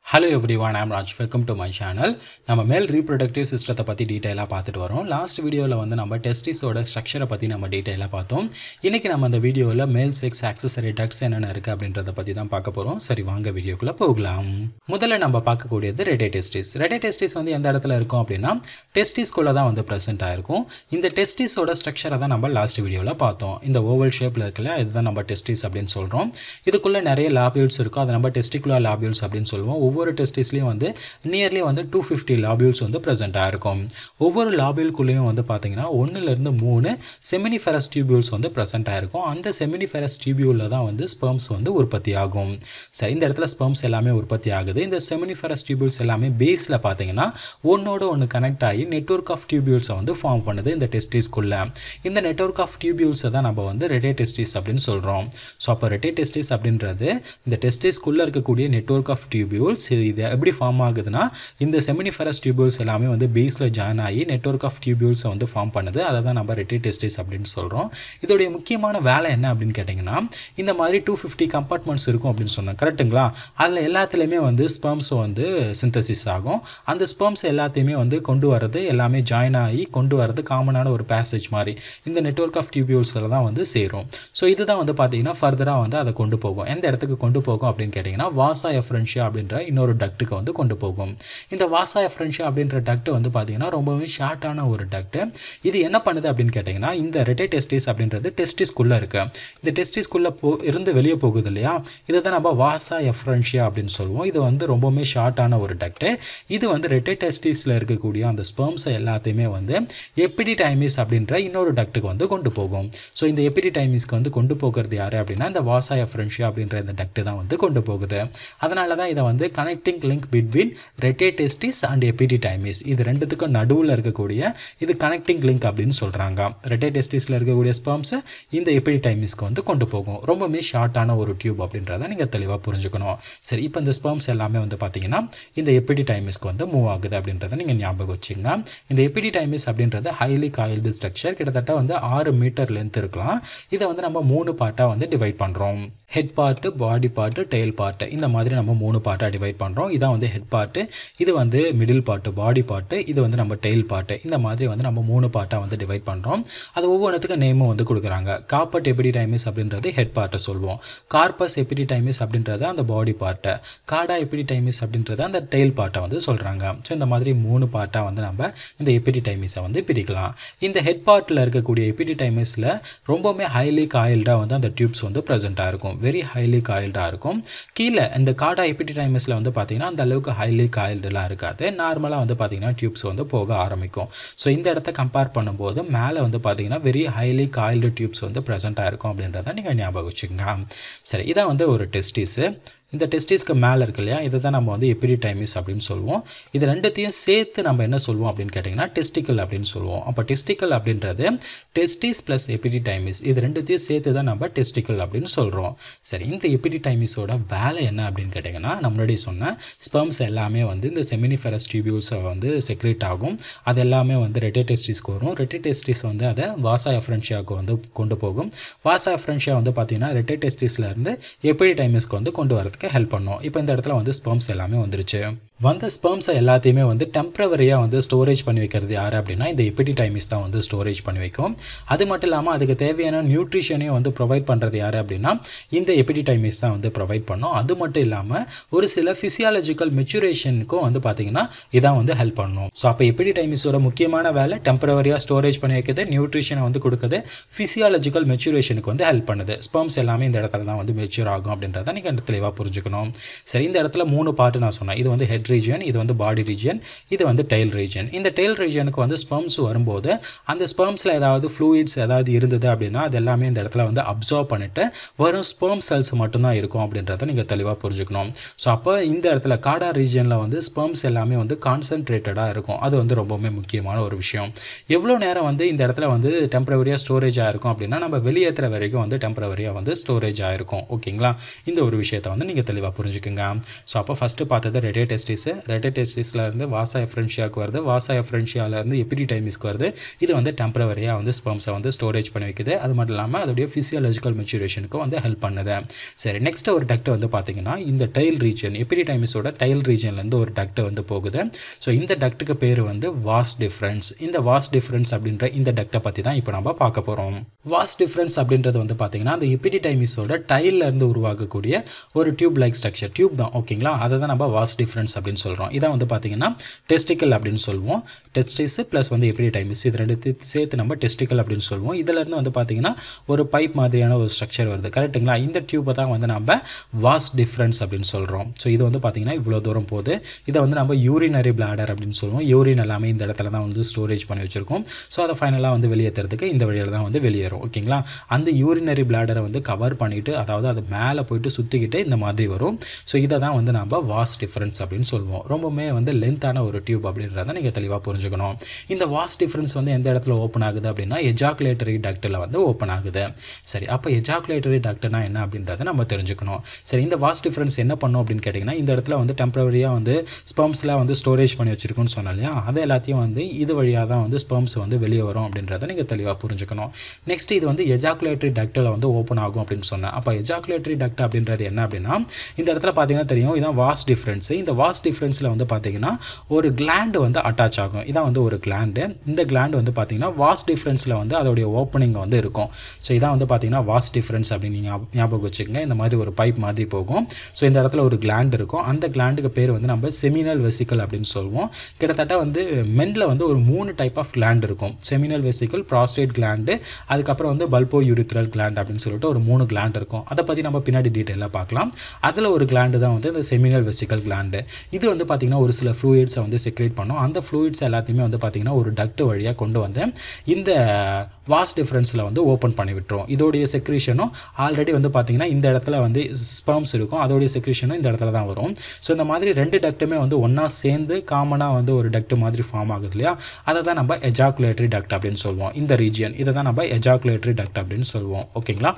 hello everyone I'm Raj welcome to my channel நம்ம male reproductive சிஸ்டத்தை பற்றி டீட்டெயிலாக பார்த்துட்டு வரோம் லாஸ்ட் வீடியோவில் வந்து நம்ம டெஸ்டிஸோட ஸ்ட்ரக்சரை பற்றி நம்ம டீட்டெயிலாக பார்த்தோம் இன்றைக்கி நம்ம அந்த வீடியோவில் மேல் செக்ஸ் ஆக்சசரி டக்ஸ் என்னென்ன இருக்குது அப்படின்றத பற்றி தான் பார்க்க போகிறோம் சரி வாங்க வீடியோக்குள்ளே போகலாம் முதல்ல நம்ம பார்க்கக்கூடியது ரெடே டெஸ்டிஸ் ரெடே டெஸ்டிஸ் வந்து எந்த இடத்துல இருக்கும் அப்படின்னா டெஸ்டிஸ்குள்ளே தான் வந்து ப்ரெசென்ட் ஆயிருக்கும் இந்த டெஸ்டிஸோட ஸ்ட்ரக்சரை தான் நம்ம லாஸ்ட் வீடியோவில் பார்த்தோம் இந்த ஓவல் ஷேப்பில் இருக்குல்ல இதுதான் நம்ம டெஸ்டிஸ் அப்படின்னு சொல்கிறோம் இதுக்குள்ளே நிறைய லாபியூல்ஸ் இருக்கும் அதை நம்ம டெஸ்டிகுலர் லாபியூல்ஸ் அப்படின்னு சொல்லுவோம் ஒவ்வொரு டெஸ்டிஸ்லேயும் வந்து நியர்லி வந்து டூ ஃபிஃப்டி லாபியூல்ஸ் வந்து ப்ரெசென்ட் ஆயிருக்கும் ஒவ்வொரு லாபியூல்குள்ளேயும் வந்து பார்த்தீங்கன்னா ஒன்றுலேருந்து மூணு செமினிஃபெரஸ் டியூபியூல்ஸ் வந்து ப்ரெசென்ட் ஆயிருக்கும் அந்த செமினிஃபெரஸ் டியூபியூலில் தான் வந்து ஸ்பெர்ம்ஸ் வந்து உற்பத்தி ஆகும் சரி இந்த இடத்துல ஸ்பெர்ம்ஸ் எல்லாமே உற்பத்தி ஆகுது இந்த செமினிஃபெரஸ் டியூபியூல்ஸ் எல்லாமே பேஸில் பார்த்தீங்கன்னா ஒன்னோட ஒன்று கனெக்ட் ஆகி நெட்ஒர்க் ஆஃப் டியூபியூல்ஸை வந்து ஃபார்ம் பண்ணுது இந்த டெஸ்டிஸ்குள்ளே இந்த நெட்ஒர்க் ஆஃப் டியூபியூல்ஸை தான் நம்ம வந்து ரெட்டே டெஸ்டிஸ் அப்படின்னு சொல்கிறோம் ஸோ அப்போ ரெட்டே டெஸ்டிஸ் அப்படின்றது இந்த டெஸ்டிஸ்குள்ளே இருக்கக்கூடிய நெட்ஒர்க் ஆஃப் டியூபியூல்ஸ் இது எப்படி ஃபார்ம் ஆகுதுன்னா இந்த செமினிஃபெரஸ் டியூபியூல்ஸ் எல்லாமே வந்து பேஸில் ஜாயின் ஆகி நெட்ஒர்க் ஆஃப் டியூபியூல்ஸை வந்து ஃபார்ம் பண்ணுது அதை தான் நம்ம ரெட்டே டெஸ்டிஸ் அப்படின்னு சொல்கிறோம் இதோடைய முக்கியமான வேலை என்ன அப்படின்னு கேட்டிங்கன்னா இந்த மாதிரி டூ ஃபிஃப்டி கம்பார்ட்மெண்ட்ஸ் இருக்கும் அப்படின்னு சொன்னேன் கரெக்ட்டுங்களா அதில் எல்லாத்துலேயுமே வந்து ஸ்பெர்ம்ஸ் வந்து சிந்தசிஸ் ஆகும் அந்த ஸ்பெர்ம்ஸ் எல்லாத்தையுமே வந்து கொண்டு வரது எல்லாமே ஜாயின் ஆகி கொண்டு வரது காமனான ஒரு பேசேஜ் மாதிரி இந்த நெட்ஒர்க் ஆஃப் டியூபியூல்ஸில் தான் வந்து சேரும் ஸோ இதுதான் வந்து பார்த்தீங்கன்னா ஃபர்தராக வந்து அதை கொண்டு போகும் எந்த இடத்துக்கு கொண்டு போகும் அப்படின்னு கேட்டிங்கன்னா வாசா எஃப்ரென்ஷியா அப்படின்ற இன்னொரு டக்ட்டுக்கு வந்து கொண்டு போகும் இந்த வாசா எஃப்ரென்ஷியா அப்படின்ற டக்ட் வந்து பார்த்தீங்கன்னா ரொம்பவே ஷார்ட்டான ஒரு டக்ட் இது என்ன பண்ணுது அப்படின்னு கேட்டிங்கன்னா இந்த ரெட்டே டெஸ்டிஸ் அப்படின்றது டெஸ்டிஸ்குள்ளே இருக்கு இந்த டெஸ்டிஸ்குள்ளே போ இருந்து வெளியே போகுது இல்லையா இதை தான் நம்ம வாசா எஃப்ரென்ஷியா அப்படின்னு சொல்லுவோம் இது வந்து ரொம்பவுமே ஷார்ட்டான ஒரு டக்ட் இது வந்து ரெட்டே டெஸ்டிஸில் இருக்கக்கூடிய அந்த ஸ்பெர்ம்ஸை எல்லாத்தையுமே வந்து எப்பிடிடைமிஸ் அப்படின்ற இன்னொரு டக்ட்டுக்கு வந்து கொண்டு போகும் ஸோ இந்த எப்பிடிடைமிஸ்க்கு வந்து கொண்டு போகிறது யார் அப்படின்னா இந்த வாசா எஃப்ரென்ஷியா அப்படின்ற இந்த டக்ட் தான் வந்து கொண்டு போகுது அதனால தான் இதை வந்து connecting link between rete testis and epididymis இது ரெண்டுத்துக்கும் நடுவில் இருக்கக்கூடிய இது கனெக்டிங் லிங்க் அப்படின்னு சொல்கிறாங்க ரெட்டே டெஸ்டிஸில் இருக்கக்கூடிய ஸ்பெர்ம்ஸை இந்த எபிடிடைமிஸ்க்கு வந்து கொண்டு போகும் ரொம்பவுமே ஷார்ட்டான ஒரு டியூப் அப்படின்றத நீங்கள் தெளிவாக புரிஞ்சுக்கணும் சரி இப்போ இந்த ஸ்பெர்ம்ஸ் எல்லாமே வந்து பார்த்தீங்கன்னா இந்த எபிடிடைமிஸ்க்கு வந்து மூவ் ஆகுது அப்படின்றத நீங்கள் ஞாபகம் வச்சுங்க இந்த எபிடிடைமிஸ் அப்படின்றது ஹைலி காயில்டு ஸ்ட்ரக்சர் கிட்டத்தட்ட வந்து ஆறு மீட்டர் லென்த் இருக்கலாம் இதை வந்து நம்ம மூணு பார்ட்டாக வந்து டிவைட் பண்ணுறோம் head part body part tail part இந்த மாதிரி நம்ம மூணு பார்ட்டாக டிவைட் பண்ணுறோம் இதான் வந்து ஹெட் பார்ட்டு இது வந்து மிடில் பார்ட்டு பாடி பார்ட்டு இது வந்து நம்ம டெயில் பார்ட்டு இந்த மாதிரி வந்து நம்ம மூணு பார்ட்டாக வந்து டிவைட் பண்ணுறோம் அது ஒவ்வொன்றுத்துக்கும் நேமும் வந்து கொடுக்குறாங்க காப்பட் எபிடிடைமிஸ் அப்படின்றது ஹெட் பார்ட்டை சொல்லுவோம் கார்பஸ் எபிடிடைமிஸ் அப்படின்றது அந்த பாடி பார்ட்டை காடா எபிடிடைமிஸ் அப்படின்றது அந்த டெயில் பார்ட்டை வந்து சொல்கிறாங்க ஸோ இந்த மாதிரி மூணு பார்ட்டாக வந்து நம்ம இந்த எபிடிடைமிஸை வந்து பிரிக்கலாம் இந்த ஹெட் பார்ட்டில் இருக்கக்கூடிய எபிடிடைமிஸில் ரொம்பவுமே ஹைலி காயில்டாக வந்து அந்த டியூப்ஸ் வந்து ப்ரெசென்ட்டாக இருக்கும் வெரி ஹைலி காயில்டாக இருக்கும் கீழே இந்த காடா எபிடிடைமிஸில் வந்து பார்த்திங்கன்னா அந்த அளவுக்கு ஹைலி காயில்டுலாம் இருக்காது நார்மலாக வந்து பார்த்திங்கன்னா டியூப்ஸ் வந்து போக ஆரம்பிக்கும் ஸோ இந்த இடத்த கம்பேர் பண்ணும்போது மேலே வந்து பார்த்திங்கன்னா வெரி ஹைலி காயில்டு டியூப்ஸ் வந்து ப்ரெசென்ட்டாக இருக்கும் அப்படின்றத நீங்கள் ஞாபகம் வச்சுக்கோங்க சரி இதான் வந்து ஒரு டெஸ்டிஸு இந்த டெஸ்டிஸ்க்கு மேலே இருக்கு இல்லையா இதை தான் நம்ம வந்து எபிடிடைமிஸ் அப்படின்னு சொல்லுவோம் இது ரெண்டுத்தையும் சேர்த்து நம்ம என்ன சொல்லுவோம் அப்படின்னு கேட்டிங்கன்னா டெஸ்டிக்கல் அப்படின்னு சொல்லுவோம் அப்போ டெஸ்டிக்கல் அப்படின்றது டெஸ்டிஸ் ப்ளஸ் எபிடிடைமிஸ் இது ரெண்டுத்தையும் சேர்த்து தான் நம்ம டெஸ்டிக்கல் அப்படின்னு சொல்கிறோம் சரி இந்த எபிடிடைமிஸோட வேலை என்ன அப்படின்னு கேட்டிங்கன்னா நம்ம முன்னாடி சொன்ன ஸ்பெர்ம்ஸ் எல்லாமே வந்து இந்த செமினிஃபெரஸ் டியூபியூல்ஸை வந்து செக்ரேட் ஆகும் அது எல்லாமே வந்து ரெட்டே டெஸ்டிஸ்க்கு வரும் ரெட்டே டெஸ்டிஸ் வந்து அதை வாசா எஃப்ரென்ஷியாவுக்கு வந்து கொண்டு போகும் வாசா எஃப்ரென்ஷியா வந்து பார்த்திங்கன்னா ரெட்டே டெஸ்டிஸ்லேருந்து எபிடிடைமிஸ்க்கு வந்து கொண்டு வரது பண்ணுறதுக்கு ஹெல்ப் பண்ணும் இப்போ இந்த இடத்துல வந்து ஸ்பெர்ம்ஸ் எல்லாமே வந்துருச்சு வந்த ஸ்பெர்ம்ஸை எல்லாத்தையுமே வந்து டெம்பரவரியாக வந்து ஸ்டோரேஜ் பண்ணி வைக்கிறது யார் அப்படின்னா இந்த எபிடிடைமிஸ் தான் வந்து ஸ்டோரேஜ் பண்ணி வைக்கும் அது மட்டும் இல்லாமல் அதுக்கு தேவையான நியூட்ரிஷனையும் வந்து ப்ரொவைட் பண்ணுறது யார் அப்படின்னா இந்த எபிடிடைமிஸ் தான் வந்து ப்ரொவைட் பண்ணும் அது மட்டும் இல்லாமல் ஒரு சில ஃபிசியாலஜிக்கல் மெச்சுரேஷனுக்கும் வந்து பார்த்திங்கன்னா இதான் வந்து ஹெல்ப் பண்ணும் ஸோ அப்போ எபிடிடைமிஸோட முக்கியமான வேலை டெம்பரவரியாக ஸ்டோரேஜ் பண்ணி வைக்கிறது நியூட்ரிஷனை வந்து கொடுக்குது ஃபிசியாலஜிக்கல் மெச்சுரேஷனுக்கு வந்து ஹெல்ப் பண்ணுது ஸ்பெர்ம்ஸ் எல்லாமே இந்த இடத்துல தான் வந்து மெச்சூர் ஆகும் அப்படின்றத நீங்கள் தெளிவாக புரிஞ்சுக்கணும் சரி இந்த இடத்துல மூணு பார்ட்டு நான் சொன்னேன் இது வந்து ஹெட் ரீஜன் இது வந்து பாடி ரீஜன் இது வந்து டெயில் ரீஜன் இந்த டெயில் ரீஜனுக்கு வந்து ஸ்பெர்ம்ஸ் வரும்போது அந்த ஸ்பெர்ம்ஸில் ஏதாவது ஃப்ளூயிட்ஸ் ஏதாவது இருந்தது அப்படின்னா அது எல்லாமே இந்த இடத்துல வந்து அப்சர்வ் பண்ணிட்டு வரும் ஸ்பெர்ம் செல்ஸ் மட்டும்தான் இருக்கும் அப்படின்றத நீங்கள் தெளிவாக புரிஞ்சுக்கணும் ஸோ அப்போ இந்த இடத்துல காடா ரீஜனில் வந்து ஸ்பெர்ம்ஸ் எல்லாமே வந்து கான்சென்ட்ரேட்டடாக இருக்கும் அது வந்து ரொம்பவுமே முக்கியமான ஒரு விஷயம் எவ்வளோ நேரம் வந்து இந்த இடத்துல வந்து டெம்பரவரியாக ஸ்டோரேஜ் ஆகிருக்கும் அப்படின்னா நம்ம வெளியேற்றுற வரைக்கும் வந்து டெம்பரவரியாக வந்து ஸ்டோரேஜ் ஆகிருக்கும் ஓகேங்களா இந்த ஒரு விஷயத்தை வந்து நீங்கள் நீங்கள் தெளிவாக புரிஞ்சுக்குங்க ஸோ அப்போ ஃபஸ்ட்டு பார்த்தது ரெட்டே டெஸ்டிஸு ரெட்டே டெஸ்டிஸில் இருந்து வாசா எஃப்ரென்ஷியாவுக்கு வருது வாசா எஃப்ரென்ஷியாவிலேருந்து எபிடிடைமிஸ்க்கு வருது இது வந்து டெம்பரவரியாக வந்து ஸ்பெர்ம்ஸை வந்து ஸ்டோரேஜ் பண்ணி வைக்குது அது மட்டும் இல்லாமல் அதோடைய ஃபிசியாலஜிக்கல் மெச்சூரேஷனுக்கும் வந்து ஹெல்ப் பண்ணுது சரி நெக்ஸ்ட் ஒரு டக்ட் வந்து பார்த்தீங்கன்னா இந்த டைல் ரீஜன் எபிடிடைமிஸோட டைல் ரீஜன்லேருந்து ஒரு டக்ட் வந்து போகுது ஸோ இந்த டக்ட்டுக்கு பேர் வந்து வாஸ் டிஃப்ரென்ஸ் இந்த வாஸ் டிஃப்ரென்ஸ் அப்படின்ற இந்த டக்டை பற்றி தான் இப்போ நம்ம பார்க்க போகிறோம் வாஸ் டிஃப்ரென்ஸ் அப்படின்றது வந்து பார்த்தீங்கன்னா அந்த எபிடிடைமிஸோட டைல்லேருந்து உருவாகக்கூடிய ஒரு டியூப் லைக் ஸ்ட்ரக்சர் டியூப் தான் ஓகேங்களா அதை தான் நம்ம வாஸ் டிஃப்ரென்ஸ் அப்படின்னு சொல்கிறோம் இதான் வந்து பார்த்தீங்கன்னா டெஸ்டிக்கல் அப்படின்னு சொல்லுவோம் டெஸ்டிஸ் ப்ளஸ் வந்து எபிடிடைமிஸ் இது ரெண்டு சேர்த்து நம்ம டெஸ்டிக்கல் அப்படின்னு சொல்லுவோம் இதிலேருந்து வந்து பார்த்தீங்கன்னா ஒரு பைப் மாதிரியான ஒரு ஸ்ட்ரக்சர் வருது கரெக்ட்டுங்களா இந்த டியூப்பை தான் வந்து நம்ம வாஸ் டிஃப்ரென்ஸ் அப்படின்னு சொல்கிறோம் ஸோ இது வந்து பார்த்தீங்கன்னா இவ்வளோ தூரம் போகுது இதை வந்து நம்ம யூரினரி பிளாடர் அப்படின்னு சொல்லுவோம் யூரின் எல்லாமே இந்த இடத்துல தான் வந்து ஸ்டோரேஜ் பண்ணி வச்சுருக்கோம் ஸோ அதை ஃபைனலாக வந்து வெளியேற்றுறதுக்கு இந்த வழியில் தான் வந்து வெளியேறும் ஓகேங்களா அந்த யூரினரி பிளாடரை வந்து கவர் பண்ணிவிட்டு அதாவது அது மேலே போயிட்டு சுற்றிக்கிட்டு இந்த மாதிரி வரும் ஸோ இதை தான் வந்து நம்ம வாஸ் டிஃப்ரென்ஸ் அப்படின்னு சொல்லுவோம் ரொம்பவுமே வந்து லென்த்தான ஒரு டியூப் அப்படின்றத நீங்கள் தெளிவாக புரிஞ்சுக்கணும் இந்த வாஸ் டிஃப்ரென்ஸ் வந்து எந்த இடத்துல ஓப்பன் ஆகுது அப்படின்னா எஜாக்குலேட்டரி டக்டில் வந்து ஓப்பன் ஆகுது சரி அப்போ எஜாக்குலேட்டரி டக்ட்னா என்ன அப்படின்றத நம்ம தெரிஞ்சுக்கணும் சரி இந்த வாஸ் டிஃப்ரென்ஸ் என்ன பண்ணும் அப்படின்னு கேட்டிங்கன்னா இந்த இடத்துல வந்து டெம்பரவரியாக வந்து ஸ்பெர்ம்ஸ்லாம் வந்து ஸ்டோரேஜ் பண்ணி வச்சுருக்குன்னு சொன்னோம் இல்லையா அதை எல்லாத்தையும் வந்து இது வழியாக தான் வந்து ஸ்பெர்ம்ஸ் வந்து வெளியே வரும் அப்படின்றத நீங்கள் தெளிவாக புரிஞ்சுக்கணும் நெக்ஸ்ட் இது வந்து எஜாக்குலேட்டரி டக்டில் வந்து ஓப்பன் ஆகும் அப்படின்னு சொன்னேன் அப்போ எஜாக்குலேட்டரி டக்ட் அப்படின்றது என்ன அப்படின்னா இந்த இடத்துல பார்த்தீங்கன்னா தெரியும் இதான் வாஸ் டிஃப்ரென்ஸ் இந்த வாஸ் டிஃப்ரென்ஸில் வந்து பார்த்தீங்கன்னா ஒரு கிளாண்டு வந்து அட்டாச் ஆகும் இதான் வந்து ஒரு கிளாண்டு இந்த கிளாண்டு வந்து பார்த்தீங்கன்னா வாஸ் டிஃப்ரென்ஸில் வந்து அதோடைய ஓப்பனிங் வந்து இருக்கும் ஸோ இதான் வந்து பார்த்தீங்கன்னா வாஸ் டிஃப்ரென்ஸ் அப்படின்னு நீங்கள் ஞாபகம் வச்சுக்கோங்க இந்த மாதிரி ஒரு பைப் மாதிரி போகும் ஸோ இந்த இடத்துல ஒரு கிளாண்ட் இருக்கும் அந்த கிளாண்டுக்கு பேர் வந்து நம்ம செமினல் வெசிக்கல் அப்படின்னு சொல்லுவோம் கிட்டத்தட்ட வந்து மென்ல வந்து ஒரு மூணு டைப் ஆஃப் கிளாண்ட் இருக்கும் செமினல் வெசிக்கல் ப்ராஸ்டேட் கிளாண்டு அதுக்கப்புறம் வந்து பல்போ யூரித்ரல் கிளாண்ட் அப்படின்னு சொல்லிட்டு ஒரு மூணு கிளாண்ட் இருக்கும் அதை பற்றி நம்ம பின்னாடி டீட்டெயிலாக பார்க்கலாம் அதில் ஒரு கிளாண்டு தான் வந்து இந்த செமினல் வெசிக்கல் கிளாண்டு இது வந்து பார்த்திங்கன்னா ஒரு சில ஃப்ளூயிட்ஸை வந்து செக்ரேட் பண்ணும் அந்த ஃப்ளூயிட்ஸ் எல்லாத்தையுமே வந்து பார்த்திங்கன்னா ஒரு டக்ட் வழியாக கொண்டு வந்து இந்த வாஸ் டிஃப்ரென்ஸில் வந்து ஓப்பன் பண்ணி விட்டுரும் இதோடைய செக்ரேஷனும் ஆல்ரெடி வந்து பார்த்திங்கன்னா இந்த இடத்துல வந்து ஸ்பெர்ம்ஸ் இருக்கும் அதோடைய செக்ரேஷனும் இந்த இடத்துல தான் வரும் ஸோ இந்த மாதிரி ரெண்டு டக்ட்டுமே வந்து ஒன்றா சேர்ந்து காமனாக வந்து ஒரு டக்ட் மாதிரி ஃபார்ம் ஆகுது இல்லையா அதை தான் நம்ம எஜாக்குலேட்டரி டக்ட் அப்படின்னு சொல்லுவோம் இந்த ரீஜியன் இதை தான் நம்ம எஜாக்குலேட்டரி டக்ட் அப்படின்னு சொல்லுவோம் ஓகேங்களா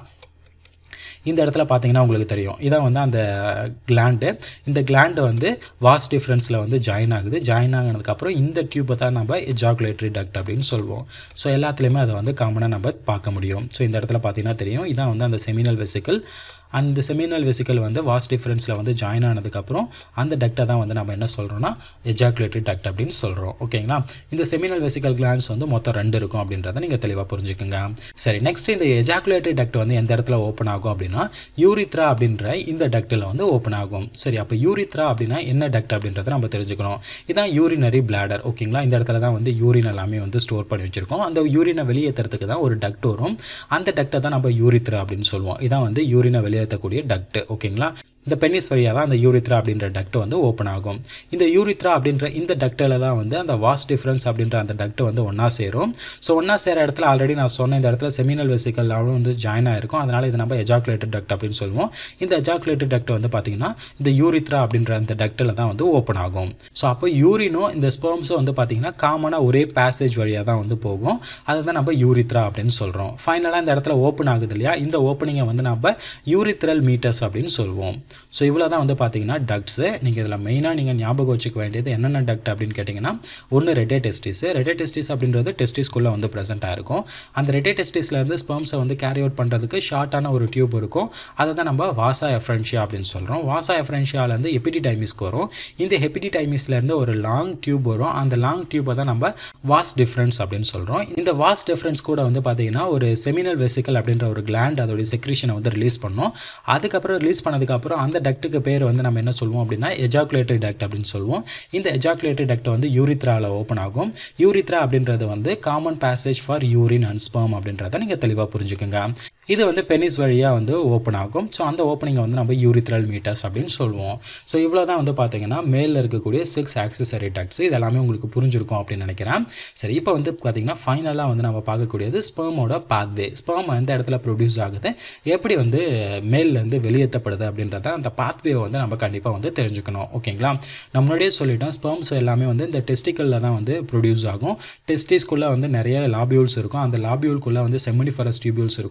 இந்த இடத்துல பார்த்தீங்கன்னா உங்களுக்கு தெரியும் இதான் வந்து அந்த கிளாண்டு இந்த கிளாண்டு வந்து வாஸ் டிஃப்ரென்ஸில் வந்து ஜாயின் ஆகுது ஜாயின் ஆகினதுக்கப்புறம் இந்த டியூப்பை தான் நம்ம எஜாகுலேட்டரி டக்ட் அப்படின்னு சொல்லுவோம் ஸோ எல்லாத்துலேயுமே அதை வந்து காமனாக நம்ம பார்க்க முடியும் ஸோ இந்த இடத்துல பார்த்தீங்கன்னா தெரியும் இதான் வந்து அந்த செமினல் வெசிக்கல் அந்த செமினல் வெசிக்கல் வந்து வாஸ் டிஃப்ரென்ஸில் வந்து ஜாயின் ஆனதுக்கப்புறம் அந்த டக்டை தான் வந்து நம்ம என்ன சொல்கிறோம்னா எஜாகுலேட்டரி டக்ட் அப்படின்னு சொல்கிறோம் ஓகேங்களா இந்த செமினல் வெசிக்கல் கிளான்ஸ் வந்து மொத்தம் ரெண்டு இருக்கும் அப்படின்றத நீங்கள் தெளிவாக புரிஞ்சுக்கோங்க சரி நெக்ஸ்ட் இந்த எஜாகுலேட்டரி டக்ட் வந்து எந்த இடத்துல ஓப்பன் ஆகும் அப்படின்னா யூரித்ரா அப்படின்ற இந்த டக்டில் வந்து ஓப்பன் ஆகும் சரி அப்போ யூரித்ரா அப்படின்னா என்ன டக்ட் அப்படின்றத நம்ம தெரிஞ்சுக்கணும் இதான் யூரினரி பிளாடர் ஓகேங்களா இந்த இடத்துல தான் வந்து யூரின் எல்லாமே வந்து ஸ்டோர் பண்ணி வச்சுருக்கோம் அந்த யூரினை வெளியேற்றுறதுக்கு தான் ஒரு டக்ட் வரும் அந்த டக்டை தான் நம்ம யூரித்ரா அப்படின்னு சொல்லுவோம் இதான் வந்து யூரினை வெளியேற்றக்கூடிய டக்ட் ஓகேங்களா இந்த பென்னிஸ் வழியாக தான் அந்த யூரித்ரா அப்படின்ற டக்ட் வந்து ஓப்பன் ஆகும் இந்த யூரித்ரா அப்படின்ற இந்த டக்டில் தான் வந்து அந்த வாஸ் டிஃப்ரென்ஸ் அப்படின்ற அந்த டக்ட் வந்து ஒன்றா சேரும் ஸோ ஒன்றா சேர இடத்துல ஆல்ரெடி நான் சொன்ன இந்த இடத்துல செமினல் வெசிக்கல் வந்து ஜாயின் ஆயிருக்கும் அதனால் இது நம்ம எஜாக்குலேட்டட் டக்ட் அப்படின்னு சொல்லுவோம் இந்த எஜாக்குலேட்டட் டக்ட் வந்து பார்த்திங்கன்னா இந்த யூரித்ரா அப்படின்ற அந்த டக்டில் தான் வந்து ஓப்பன் ஆகும் ஸோ அப்போ யூரினும் இந்த ஸ்பெர்ம்ஸும் வந்து பார்த்திங்கன்னா காமனாக ஒரே பேசேஜ் வழியாக தான் வந்து போகும் அதை தான் நம்ம யூரித்ரா அப்படின்னு சொல்கிறோம் ஃபைனலாக இந்த இடத்துல ஓப்பன் ஆகுது இல்லையா இந்த ஓப்பனிங்கை வந்து நம்ம யூரித்ரல் மீட்டர்ஸ் அப்படின்னு சொல்லுவோம் ஸோ இவ்வளோ தான் வந்து பார்த்தீங்கன்னா டக்ட்ஸு நீங்கள் இதில் மெயினாக நீங்கள் ஞாபகம் வச்சுக்க வேண்டியது என்னென்ன டக்ட் அப்படின்னு கேட்டிங்கன்னா ஒன்று ரெட்டே டெஸ்டிஸ் ரெட்டே டெஸ்டிஸ் அப்படின்றது டெஸ்டிஸ்குள்ளே வந்து ப்ரெசென்ட்டாக இருக்கும் அந்த ரெட்டே டெஸ்டிஸ்லேருந்து ஸ்பெர்ம்ஸை வந்து கேரி அவுட் பண்ணுறதுக்கு ஷார்ட்டான ஒரு டியூப் இருக்கும் அதை தான் நம்ம வாசா எஃப்ரென்ஷியா அப்படின்னு சொல்கிறோம் வாசா எஃப்ரென்ஷியாலேருந்து ஹெப்பிடிடைமிஸ்க்கு வரும் இந்த ஹெப்பிடிடைமிஸ்லேருந்து ஒரு லாங் டியூப் வரும் அந்த லாங் டியூப்பை தான் நம்ம வாஸ் டிஃப்ரென்ஸ் அப்படின்னு சொல்கிறோம் இந்த வாஸ் டிஃப்ரென்ஸ் கூட வந்து பார்த்தீங்கன்னா ஒரு செமினல் வெசிக்கல் அப்படின்ற ஒரு கிளாண்ட் அதோடைய செக்ரிஷனை வந்து ரிலீஸ் பண்ணோம் அதுக்கப்புறம் ரிலீஸ் பண்ணதுக்கப்புறம் அந்த டக்ட்டுக்கு பேர் வந்து நம்ம என்ன சொல்லுவோம் அப்படின்னா எஜாக்குலேட்டரி டக்ட் அப்படின்னு சொல்லுவோம் இந்த எஜாக்குலேட்டரி டக்ட் வந்து யூரித்ராவில் ஓப்பன் ஆகும் யூரித்ரா அப்படின்றது வந்து common passage for urine and sperm அப்படின்றத நீங்கள் தெளிவாக புரிஞ்சுக்கோங்க இது வந்து பெனிஸ் வழியாக வந்து ஓப்பன் ஆகும் ஸோ அந்த ஓப்பனிங்கை வந்து நம்ம யூரித்ரல் மீட்டர்ஸ் அப்படின்னு சொல்லுவோம் ஸோ இவ்வளோ தான் வந்து பார்த்தீங்கன்னா மேலில் இருக்கக்கூடிய சிக்ஸ் ஆக்சசரி டக்ஸ் இது எல்லாமே உங்களுக்கு புரிஞ்சிருக்கும் அப்படின்னு நினைக்கிறேன் சரி இப்போ வந்து பார்த்தீங்கன்னா ஃபைனலாக வந்து நம்ம பார்க்கக்கூடியது ஸ்பெர்மோட பாத்வே ஸ்பெர்ம் எந்த இடத்துல ப்ரொடியூஸ் ஆகுது எப்படி வந்து மேல்லேருந்து வெளியேற்றப்படுது அப்படின்றத அந்த பாத்வே வந்து நம்ம கண்டிப்பாக வந்து தெரிஞ்சுக்கணும் ஓகேங்களா நம்ம முன்னாடியே சொல்லிட்டோம் ஸ்பெர்ம்ஸ் எல்லாமே வந்து இந்த டெஸ்டிக்கலில் தான் வந்து ப்ரொடியூஸ் ஆகும் டெஸ்டிஸ்குள்ளே வந்து நிறைய லாபியூல்ஸ் இருக்கும் அந்த லாபியூல்குள்ளே வந்து செமினிஃபரஸ் டியூபியூல்ஸ் இருக்கும் அந்த இடத்துல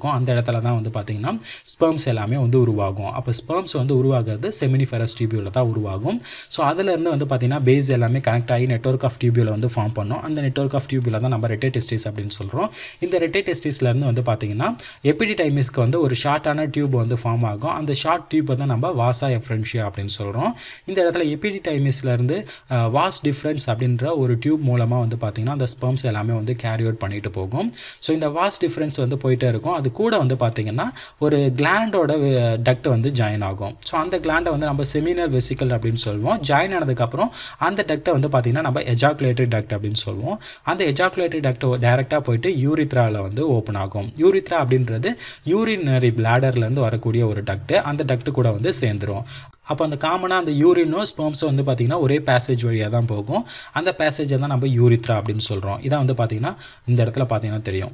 இடத்துல தான் வந்து பார்த்திங்கன்னா ஸ்பெர்ம்ஸ் எல்லாமே வந்து உருவாகும் அப்போ ஸ்பெர்ம்ஸ் வந்து உருவாகிறது செமினிஃபெரஸ் டியூபியூவில் தான் உருவாகும் ஸோ அதுலேருந்து வந்து பார்த்திங்கன்னா பேஸ் எல்லாமே கனெக்ட் ஆகி நெட்ஒர்க் ஆஃப் டியூபியூவில் வந்து ஃபார்ம் பண்ணோம் அந்த நெட்ஒர்க் ஆஃப் டியூபியூவில் தான் நம்ம ரெட்டே டெஸ்டிஸ் அப்படின்னு சொல்கிறோம் இந்த ரெட்டே டெஸ்டிஸ்லேருந்து வந்து பார்த்திங்கன்னா எபிடிடைமிஸ்க்கு வந்து ஒரு ஷார்ட்டான டியூப் வந்து ஃபார்ம் ஆகும் அந்த ஷார்ட் டியூப்பை தான் நம்ம வாசா எஃப்ரென்ஷியா அப்படின்னு சொல்கிறோம் இந்த இடத்துல எபிடிடைமிஸ்லேருந்து வாஸ் டிஃப்ரென்ஸ் அப்படின்ற ஒரு டியூப் மூலமாக வந்து பார்த்திங்கன்னா அந்த ஸ்பெர்ம்ஸ் எல்லாமே வந்து கேரி அவுட் பண்ணிட்டு போகும் ஸோ இந்த வாஸ் டிஃப்ரென்ஸ் வந்து போயிட்டே இருக்கும் அது கூட வந்து பார்த்திங்கன்னா ஒரு கிளாண்டோட டக்ட் வந்து ஜாயின் ஆகும் ஸோ அந்த கிளாண்டை வந்து நம்ம செமினல் வெசிக்கல் அப்படின்னு சொல்லுவோம் ஜாயின் ஆனதுக்கப்புறம் அந்த டக்டை வந்து பார்த்திங்கன்னா நம்ம எஜாக்குலேட்டரி டக்ட் அப்படின்னு சொல்லுவோம் அந்த எஜாக்குலேட்டரி டக்ட் டேரெக்டாக போயிட்டு யூரித்ராவில் வந்து ஓப்பன் ஆகும் யூரித்ரா அப்படின்றது யூரினரி பிளாடர்லேருந்து வரக்கூடிய ஒரு டக்ட்டு அந்த டக்ட்டு கூட வந்து சேர்ந்துரும் அப்போ அந்த காமனாக அந்த யூரினும் ஸ்பெர்ம்ஸும் வந்து பார்த்திங்கன்னா ஒரே பேசேஜ் வழியாக தான் போகும் அந்த பேசேஜை தான் நம்ம யூரித்ரா அப்படின்னு சொல்கிறோம் இதான் வந்து பார்த்திங்கன்னா இந்த இடத்துல பார்த்திங்கன்னா தெரியும்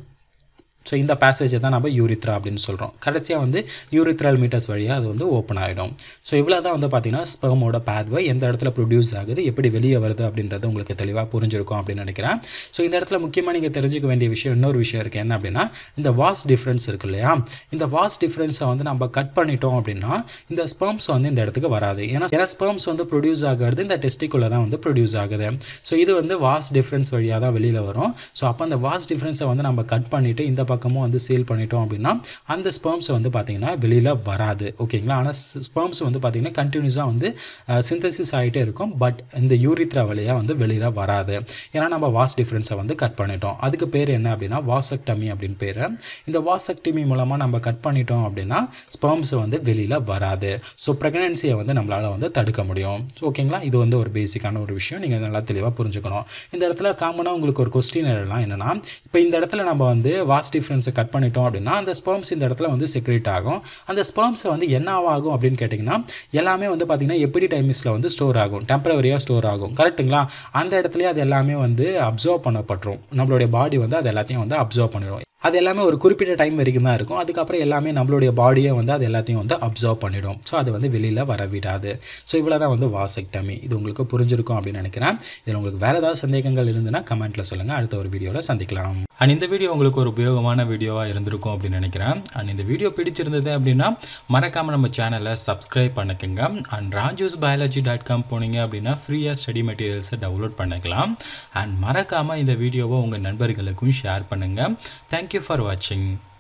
ஸோ இந்த பேசேஜை தான் நம்ம யூரித்ரா அப்படின்னு சொல்கிறோம் கடைசியாக வந்து யூரித்ரல் மீட்டர்ஸ் வழியாக அது வந்து ஓப்பன் ஆகிடும் ஸோ இவ்வளோ தான் வந்து பார்த்தீங்கன்னா ஸ்பெர்மோட பேத்வை எந்த இடத்துல ப்ரொடியூஸ் ஆகுது எப்படி வெளியே வருது அப்படின்றது உங்களுக்கு தெளிவாக புரிஞ்சிருக்கும் அப்படின்னு நினைக்கிறேன் ஸோ இந்த இடத்துல முக்கியமாக நீங்கள் தெரிஞ்சுக்க வேண்டிய விஷயம் இன்னொரு விஷயம் இருக்குது என்ன அப்படின்னா இந்த வாஸ் டிஃப்ரென்ஸ் இருக்கு இல்லையா இந்த வாஸ் டிஃப்ரென்ஸை வந்து நம்ம கட் பண்ணிட்டோம் அப்படின்னா இந்த ஸ்பெர்ம்ஸ் வந்து இந்த இடத்துக்கு வராது ஏன்னா சில ஸ்பெர்ம்ஸ் வந்து ப்ரொடியூஸ் ஆகிறது இந்த டெஸ்டிக்குள்ளே தான் வந்து ப்ரொடியூஸ் ஆகுது ஸோ இது வந்து வாஸ் டிஃப்ரென்ஸ் வழியாக தான் வெளியில் வரும் ஸோ அப்போ அந்த வாஸ் டிஃப்ரென்ஸை வந்து நம்ம கட் பண்ணிவிட்டு இந்த பக்கமும் வந்து சேல் பண்ணிட்டோம் அப்படின்னா அந்த ஸ்பெர்ம்ஸ் வந்து பார்த்திங்கன்னா வெளியில் வராது ஓகேங்களா ஆனால் ஸ்பெர்ம்ஸ் வந்து பார்த்திங்கன்னா கண்டினியூஸாக வந்து சிந்தசிஸ் ஆகிட்டே இருக்கும் பட் இந்த யூரித்ரா வழியாக வந்து வெளியில் வராது ஏன்னா நம்ம வாஸ் டிஃப்ரென்ஸை வந்து கட் பண்ணிட்டோம் அதுக்கு பேர் என்ன அப்படின்னா வாசக்டமி அப்படின்னு பேர் இந்த வாசக்டமி மூலமாக நம்ம கட் பண்ணிட்டோம் அப்படின்னா ஸ்பெர்ம்ஸ் வந்து வெளியில் வராது ஸோ ப்ரெக்னன்சியை வந்து நம்மளால் வந்து தடுக்க முடியும் ஓகேங்களா இது வந்து ஒரு பேசிக்கான ஒரு விஷயம் நீங்கள் நல்லா தெளிவாக புரிஞ்சுக்கணும் இந்த இடத்துல காமனாக உங்களுக்கு ஒரு கொஸ்டின் எழலாம் என்னென்னா இப்போ இந்த இடத்துல நம்ம வந்து வாஸ் டிஃப்ரென்ஸை கட் பண்ணிட்டோம் அப்படின்னா அந்த ஸ்பெர்ம்ஸ் இந்த இடத்துல வந்து செக்ரேட் ஆகும் அந்த ஸ்பெர்ம்ஸ் வந்து என்ன ஆகும் அப்படின்னு கேட்டிங்கன்னா எல்லாமே வந்து பார்த்திங்கன்னா எப்படி டைமிஸில் வந்து ஸ்டோர் ஆகும் டெம்பரவரியாக ஸ்டோர் ஆகும் கரெக்ட்டுங்களா அந்த இடத்துலயே அது எல்லாமே வந்து அப்சர்வ் பண்ணப்பட்டுரும் நம்மளுடைய பாடி வந்து அது எல்லாத்தையும் வந்து அப்சர்வ் பண்ணிடும் அது எல்லாமே ஒரு குறிப்பிட்ட டைம் வரைக்கும் தான் இருக்கும் அதுக்கப்புறம் எல்லாமே நம்மளுடைய பாடியை வந்து அது எல்லாத்தையும் வந்து அப்சர்வ் பண்ணிடும் ஸோ அது வந்து வெளியில் வர விடாது ஸோ இவ்வளோ தான் வந்து வாசெக்டமி இது உங்களுக்கு புரிஞ்சிருக்கும் அப்படின்னு நினைக்கிறேன் இதில் உங்களுக்கு வேறு ஏதாவது சந்தேகங்கள் இருந்துன்னா கமெண்ட்டில் சொல்லுங்கள் அடுத்த ஒரு வீடியோவில் சந்திக்கலாம் அண்ட் இந்த வீடியோ உங்களுக்கு ஒரு உபயோகமான வீடியோவாக இருந்திருக்கும் அப்படின்னு நினைக்கிறேன் அண்ட் இந்த வீடியோ பிடிச்சிருந்தது அப்படின்னா மறக்காமல் நம்ம சேனலை சப்ஸ்கிரைப் பண்ணிக்கோங்க and Raju's biology dot com போனீங்க அப்படின்னா ஃப்ரீயாக ஸ்டடி மெட்டீரியல்ஸை டவுன்லோட் பண்ணிக்கலாம் அண்ட் மறக்காமல் இந்த வீடியோவை உங்கள் நண்பர்களுக்கும் ஷேர் பண்ணுங்கள் தேங்க்யூ ஃபார் வாட்சிங்